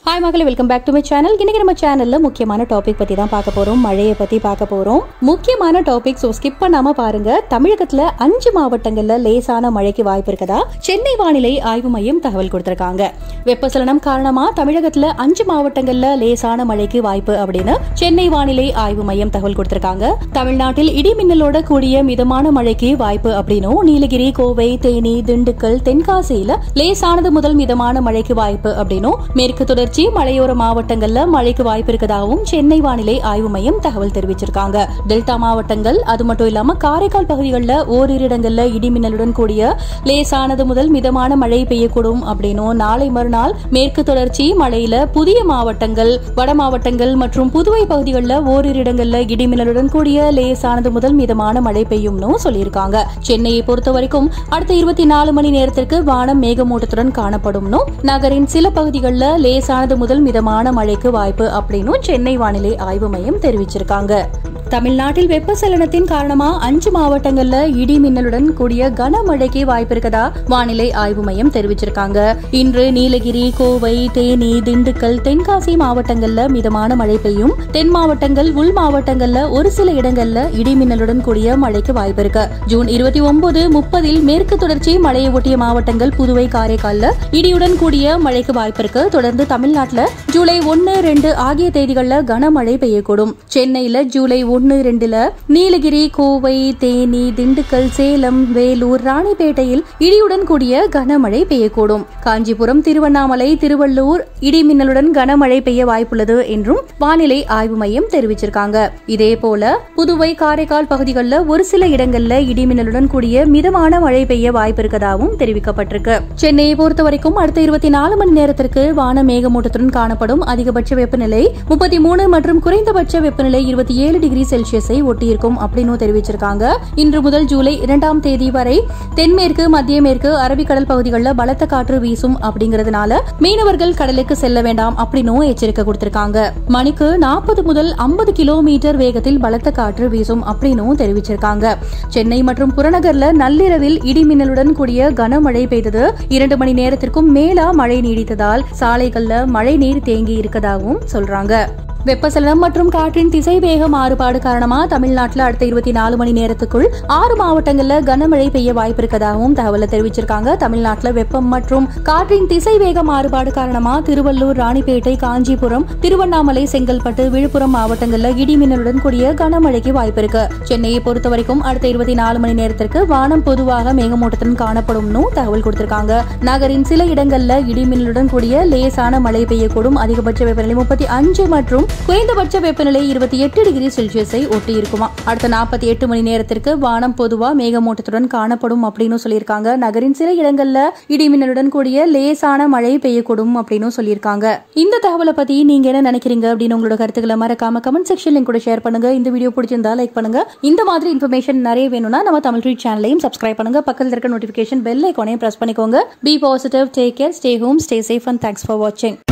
hi மகளே welcome back to my channel இன்னைக்கு நம்ம சேனல்ல முக்கியமான டாபிக் பத்தி தான் பார்க்க போறோம் மழையை பத்தி பார்க்க போறோம் முக்கியமான டாபிக் ஸோ ஸ்கிப் பண்ணாம பாருங்க தமிழகத்துல அஞ்சு மாவட்டங்கள்ல லேசான மழைக்கு வாய்ப்பு இருக்கதா சென்னை வானிலை ஆய்வு மையம் தகவல் கொடுத்திருக்காங்க வெப்பசலனம் காரணமா தமிழகத்துல அஞ்சு மாவட்டங்கள்ல லேசான மழைக்கு வாய்ப்பு அப்படின்னு சென்னை வானிலை ஆய்வு மையம் தகவல் கொடுத்திருக்காங்க தமிழ்நாட்டில் இடி மின்னலோட கூடிய மிதமான மழைக்கு வாய்ப்பு அப்படின்னும் நீலகிரி கோவை தேனி திண்டுக்கல் தென்காசியில லேசானது முதல் மிதமான மழைக்கு வாய்ப்பு அப்படின்னும் மேற்கு தொடர்ச்சி மலையோர மாவட்டங்கள்ல மழைக்கு வாய்ப்பு இருக்கதாகவும் சென்னை வானிலை ஆய்வு மையம் தகவல் தெரிவிச்சிருக்காங்க டெல்டா மாவட்டங்கள் அது மட்டும் இல்லாம காரைக்கால் பகுதிகளில் ஓரிரு இடங்கள்ல இடி மின்னலுடன் கூடிய லேசானது முதல் மிதமான மழை பெய்யக்கூடும் அப்படின்னும் நாளை மறுநாள் மேற்கு தொடர்ச்சி மழையில புதிய மாவட்டங்கள் வட மாவட்டங்கள் மற்றும் புதுவை பகுதிகளில் ஓரிரு இடங்கள்ல இடி மின்னலுடன் கூடிய லேசானது முதல் மிதமான மழை பெய்யும்னு சொல்லியிருக்காங்க சென்னையை பொறுத்த வரைக்கும் அடுத்த இருபத்தி நாலு மணி நேரத்திற்கு வானம் மேகமூட்டத்துடன் காணப்படும்னு நகரின் சில பகுதிகளில் லேசானது முதல் மிதமான மழைக்கு வாய்ப்பு அப்படின்னு சென்னை வானிலை ஆய்வு மையம் தெரிவிச்சிருக்காங்க தமிழ்நாட்டில் வெப்பசலனத்தின் காரணமா அஞ்சு மாவட்டங்கள்ல இடி மின்னலுடன் கூடிய கனமழைக்கு வாய்ப்பு இருக்கதா வானிலை ஆய்வு மையம் தெரிவிச்சிருக்காங்க இன்று நீலகிரி கோவை தேனி திண்டுக்கல் தென்காசி மாவட்டங்கள்ல மிதமான மழை பெய்யும் தென் மாவட்டங்கள் உள் மாவட்டங்கள்ல ஒரு சில இடங்கள்ல இடி மின்னலுடன் கூடிய மழைக்கு வாய்ப்பு இருக்கு ஜூன் இருபத்தி ஒன்பது முப்பதில் மேற்கு தொடர்ச்சி மழையை ஒட்டிய மாவட்டங்கள் புதுவை காரைக்கால்ல இடியுடன் கூடிய மழைக்கு வாய்ப்பு இருக்கு தொடர்ந்து தமிழ்நாட்டுல ஜூலை ஒன்னு ரெண்டு ஆகிய தேதிகள்ல கனமழை பெய்யக்கூடும் சென்னையில ஜூலை ஒன்னு ரெண்டுல நீலகிரி கோவை தேனி திண்டுக்கல் சேலம் வேலூர் ராணிப்பேட்டையில் இடியுடன் கூடிய கனமழை பெய்யக்கூடும் காஞ்சிபுரம் திருவண்ணாமலை திருவள்ளூர் இடி மின்னலுடன் கனமழை பெய்ய வாய்ப்புள்ளது என்றும் வானிலை ஆய்வு மையம் தெரிவிச்சிருக்காங்க இதே போல புதுவை காரைக்கால் பகுதிகளில் ஒரு சில இடங்கள்ல இடி மின்னலுடன் கூடிய மிதமான மழை பெய்ய வாய்ப்பு இருக்கதாகவும் தெரிவிக்கப்பட்டிருக்கு சென்னையை பொறுத்த வரைக்கும் அடுத்த இருபத்தி நாலு மணி நேரத்திற்கு வான மேகமூட்டத்துடன் காணப்படும் அதிகபட்ச வெப்பநிலை முப்பத்தி மூணு மற்றும் குறைந்தபட்ச வெப்பநிலை இருபத்தி ஏழு டிகிரி செல்சியஸை ஒட்டியிருக்கும் அப்படின்னு தெரிவிச்சிருக்காங்க இன்று முதல் ஜூலை இரண்டாம் தேதி வரை தென்மேற்கு மத்திய மேற்கு அரபிக்கடல் பகுதிகளில் பலத்த காற்று வீசும் அப்படிங்கறதுனால மீனவர்கள் கடலுக்கு செல்ல வேண்டாம் அப்படின்னும் எச்சரிக்கை கொடுத்திருக்காங்க மணிக்கு நாற்பது முதல் ஐம்பது கிலோமீட்டர் வேகத்தில் பலத்த காற்று வீசும் அப்படின்னும் தெரிவிச்சிருக்காங்க சென்னை மற்றும் புறநகர்ல நள்ளிரவில் இடி மின்னலுடன் கூடிய கனமழை பெய்தது இரண்டு மணி நேரத்திற்கும் மேலா மழை நீடித்ததால் சாலைகள்ல மழை நீர் தேங்கி இருக்கதாகவும் சொல்றாங்க வெப்பசலனம் மற்றும் காற்றின் திசை வேக மாறுபாடு காரணமா தமிழ்நாட்டில் அடுத்த இருபத்தி நாலு மணி நேரத்துக்குள் ஆறு மாவட்டங்கள்ல கனமழை பெய்ய வாய்ப்பு இருக்கதாகவும் தகவலை தெரிவிச்சிருக்காங்க தமிழ்நாட்டில் வெப்பம் மற்றும் காற்றின் திசை வேக மாறுபாடு காரணமா திருவள்ளூர் ராணிப்பேட்டை காஞ்சிபுரம் திருவண்ணாமலை செங்கல்பட்டு விழுப்புரம் மாவட்டங்கள்ல இடி மின்னலுடன் கூடிய கனமழைக்கு வாய்ப்பு இருக்கு சென்னையை பொறுத்த வரைக்கும் அடுத்த இருபத்தி நாலு மணி நேரத்திற்கு வானம் பொதுவாக மேகமூட்டத்துடன் காணப்படும்னு தகவல் கொடுத்திருக்காங்க நகரின் சில இடங்கள்ல இடி மின்னலுடன் கூடிய லேசான மழை பெய்யக்கூடும் அதிகபட்ச வெப்பநிலை முப்பத்தி அஞ்சு மற்றும் குறைந்தபட்ச வெப்பநிலை இருபத்தி எட்டு டிகிரி செல்சியஸை ஒட்டி இருக்குமா அடுத்த நாற்பத்தி எட்டு மணி நேரத்திற்கு வானம் பொதுவா மேகமூட்டத்துடன் காணப்படும் அப்படின்னு சொல்லியிருக்காங்க நகரின் சில இடங்கள்ல இடிமின்னலுடன் கூடிய லேசான மழை பெய்யக்கூடும் அப்படின்னு சொல்லியிருக்காங்க இந்த தகவலை பத்தி நீங்க என்ன நினைக்கிறீங்க அப்படின்னு உங்களோட கருத்துக்களை மறக்காம கமெண்ட் செக்ஷன்ல கூட ஷேர் பண்ணுங்க இந்த வீடியோ பிடிச்சிருந்தா லைக் பண்ணுங்க இந்த மாதிரி இன்ஃபர்மேஷன் நிறைய வேணும்னா நம்ம தமிழ் ட்ரீட் சேனலையும் சப்ஸ்கிரைப் பண்ணுங்க பக்கத்தில் இருக்க நோட்டிபிகேஷன் பெல் ஐக்கானையும் பிரஸ் பண்ணிக்கோங்க be positive take care stay home stay safe and thanks for வாட்சிங்